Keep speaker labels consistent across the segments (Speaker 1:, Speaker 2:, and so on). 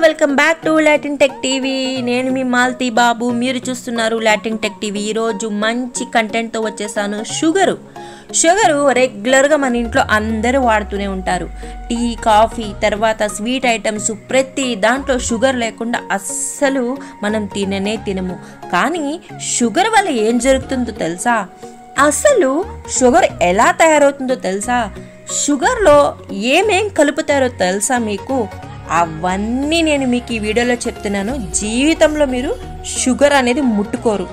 Speaker 1: welcome back to Latin Tech TV నేను మీ మాల్తీ బాబు మీరు చూస్తున్నారు లాటిన్ టెక్ టీవీ ఈరోజు మంచి కంటెంట్తో వచ్చేసాను షుగరు షుగరు రెగ్యులర్గా మన ఇంట్లో అందరూ వాడుతూనే ఉంటారు టీ కాఫీ తర్వాత స్వీట్ ఐటమ్స్ ప్రతి దాంట్లో షుగర్ లేకుండా అస్సలు మనం తిననే తినము కానీ షుగర్ వల్ల ఏం జరుగుతుందో తెలుసా అసలు షుగర్ ఎలా తయారవుతుందో తెలుసా షుగర్లో ఏమేం కలుపుతారో తెలుసా మీకు అవన్నీ నేను మీకు ఈ వీడియోలో చెప్తున్నాను జీవితంలో మీరు షుగర్ అనేది ముట్టుకోరు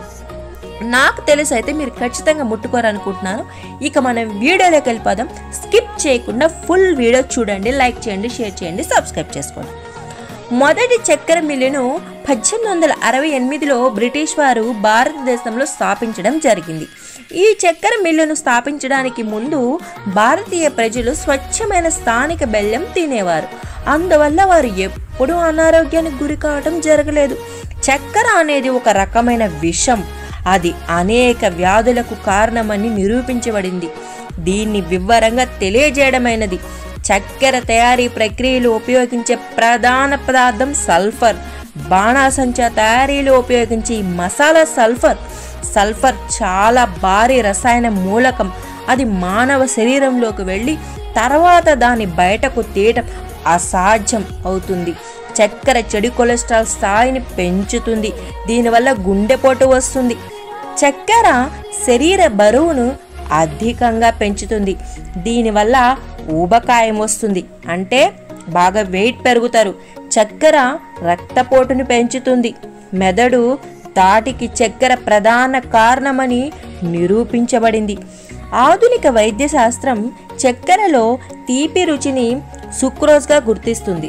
Speaker 1: నాకు తెలిసి అయితే మీరు ఖచ్చితంగా ముట్టుకోరు అనుకుంటున్నాను ఇక మనం వీడియోలోకి వెళ్ళిపోదాం స్కిప్ చేయకుండా ఫుల్ వీడియో చూడండి లైక్ చేయండి షేర్ చేయండి సబ్స్క్రైబ్ చేసుకోండి మొదటి చక్కెర మిల్లును పద్దెనిమిది వందల అరవై ఎనిమిదిలో బ్రిటిష్ వారు భారతదేశంలో స్థాపించడం జరిగింది ఈ చక్కెర మిల్లును స్థాపించడానికి ముందు భారతీయ ప్రజలు స్వచ్ఛమైన స్థానిక బెల్లం తినేవారు అందువల్ల వారు ఎప్పుడూ అనారోగ్యానికి గురి కావడం జరగలేదు చక్కెర అనేది ఒక రకమైన విషం అది అనేక వ్యాధులకు కారణమని నిరూపించబడింది దీన్ని వివరంగా తెలియజేయడమైనది చక్కెర తయారీ ప్రక్రియలో ఉపయోగించే ప్రధాన పదార్థం సల్ఫర్ బాణాసంచా తయారీలో ఉపయోగించే ఈ మసాలా సల్ఫర్ సల్ఫర్ చాలా భారీ రసాయన మూలకం అది మానవ శరీరంలోకి వెళ్ళి తర్వాత దాన్ని బయటకు తీయటం అసాధ్యం అవుతుంది చక్కెర చెడు కొలెస్ట్రాల్ స్థాయిని పెంచుతుంది దీనివల్ల గుండెపోటు వస్తుంది చక్కెర శరీర బరువును అధికంగా పెంచుతుంది దీనివల్ల ఊబకాయం వస్తుంది అంటే బాగా వెయిట్ పెరుగుతారు చక్కెర రక్తపోటును పెంచుతుంది మెదడు దాటికి చక్కెర ప్రధాన కారణమని నిరూపించబడింది ఆధునిక వైద్యశాస్త్రం చక్కెరలో తీపి రుచిని సుక్రోజ్గా గుర్తిస్తుంది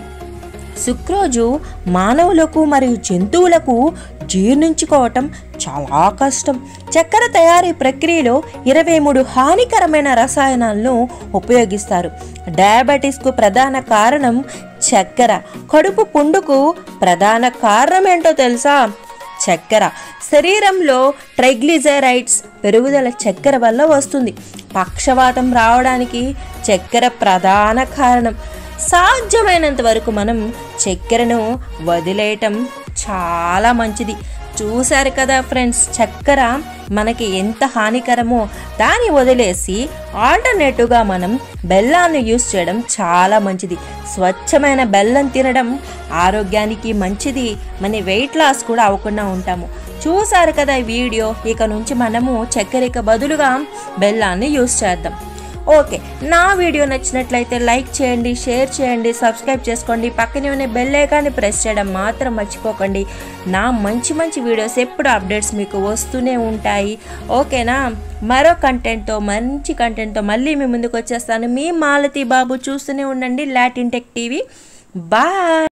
Speaker 1: సుక్రోజు మానవులకు మరియు జంతువులకు జీర్ణించుకోవటం చాలా కష్టం చక్కెర తయారీ ప్రక్రియలో ఇరవై మూడు హానికరమైన రసాయనాలను ఉపయోగిస్తారు డయాబెటీస్కు ప్రధాన కారణం చక్కెర కడుపు పుండుకు ప్రధాన కారణం ఏంటో తెలుసా చక్కెర శరీరంలో ట్రైగ్లిజరైడ్స్ పెరుగుదల చక్కెర వల్ల వస్తుంది పక్షవాతం రావడానికి చక్కెర ప్రధాన కారణం సాధ్యమైనంత వరకు మనం చక్కెరను వదిలేయటం చాలా మంచిది చూశారు కదా ఫ్రెండ్స్ చక్కెర మనకి ఎంత హానికరమో దాన్ని వదిలేసి ఆల్టర్నేటివ్గా మనం బెల్లాన్ని యూస్ చేయడం చాలా మంచిది స్వచ్ఛమైన బెల్లం తినడం ఆరోగ్యానికి మంచిది మన వెయిట్ లాస్ కూడా అవ్వకుండా ఉంటాము చూసారు కదా ఈ వీడియో ఇక నుంచి మనము చక్కెరకి బదులుగా బెల్లాన్ని యూస్ చేద్దాం ఓకే నా వీడియో నచ్చినట్లయితే లైక్ చేయండి షేర్ చేయండి సబ్స్క్రైబ్ చేసుకోండి పక్కనే ఉన్న బెల్ ఐకాన్ని ప్రెస్ చేయడం మాత్రం మర్చిపోకండి నా మంచి మంచి వీడియోస్ ఎప్పుడు అప్డేట్స్ మీకు వస్తూనే ఉంటాయి ఓకేనా మరో కంటెంట్తో మంచి కంటెంట్తో మళ్ళీ మీ ముందుకు వచ్చేస్తాను మీ మాలతి బాబు చూస్తూనే ఉండండి లాటిన్ టెక్ టీవీ బాయ్